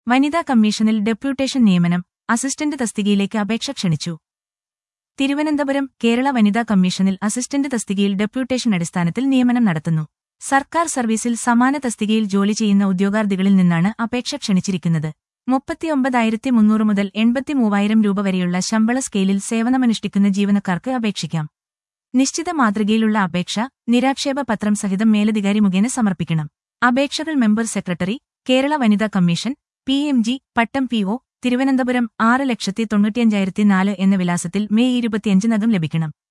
വനിതാ കമ്മീഷനിൽ ഡെപ്യൂട്ടേഷൻ നിയമനം അസിസ്റ്റന്റ് തസ്തികയിലേക്ക് അപേക്ഷ ക്ഷണിച്ചു തിരുവനന്തപുരം കേരള വനിതാ കമ്മീഷനിൽ അസിസ്റ്റന്റ് തസ്തികയിൽ ഡെപ്യൂട്ടേഷൻ അടിസ്ഥാനത്തിൽ നിയമനം നടത്തുന്നു സർക്കാർ സർവീസിൽ സമാന തസ്തികയിൽ ജോലി ചെയ്യുന്ന ഉദ്യോഗാർത്ഥികളിൽ നിന്നാണ് അപേക്ഷ ക്ഷണിച്ചിരിക്കുന്നത് മുപ്പത്തിയൊമ്പതായിരത്തി മുന്നൂറ് മുതൽ എൺപത്തിമൂവായിരം രൂപ വരെയുള്ള ശമ്പള സ്കെയിലിൽ സേവനമനുഷ്ഠിക്കുന്ന ജീവനക്കാർക്ക് അപേക്ഷിക്കാം നിശ്ചിത മാതൃകയിലുള്ള അപേക്ഷ നിരാക്ഷേപ പത്രം സഹിതം മേലധികാരി മുഖേന സമർപ്പിക്കണം അപേക്ഷകൾ മെമ്പർ സെക്രട്ടറി കേരള വനിതാ commission P M G Pattom P O Thiruvananthapuram ആറ് ലക്ഷത്തി തൊണ്ണൂറ്റിയഞ്ചായിരത്തി നാല് എന്ന വിലാസത്തിൽ മെയ് ഇരുപത്തിയഞ്ചിനകം ലഭിക്കണം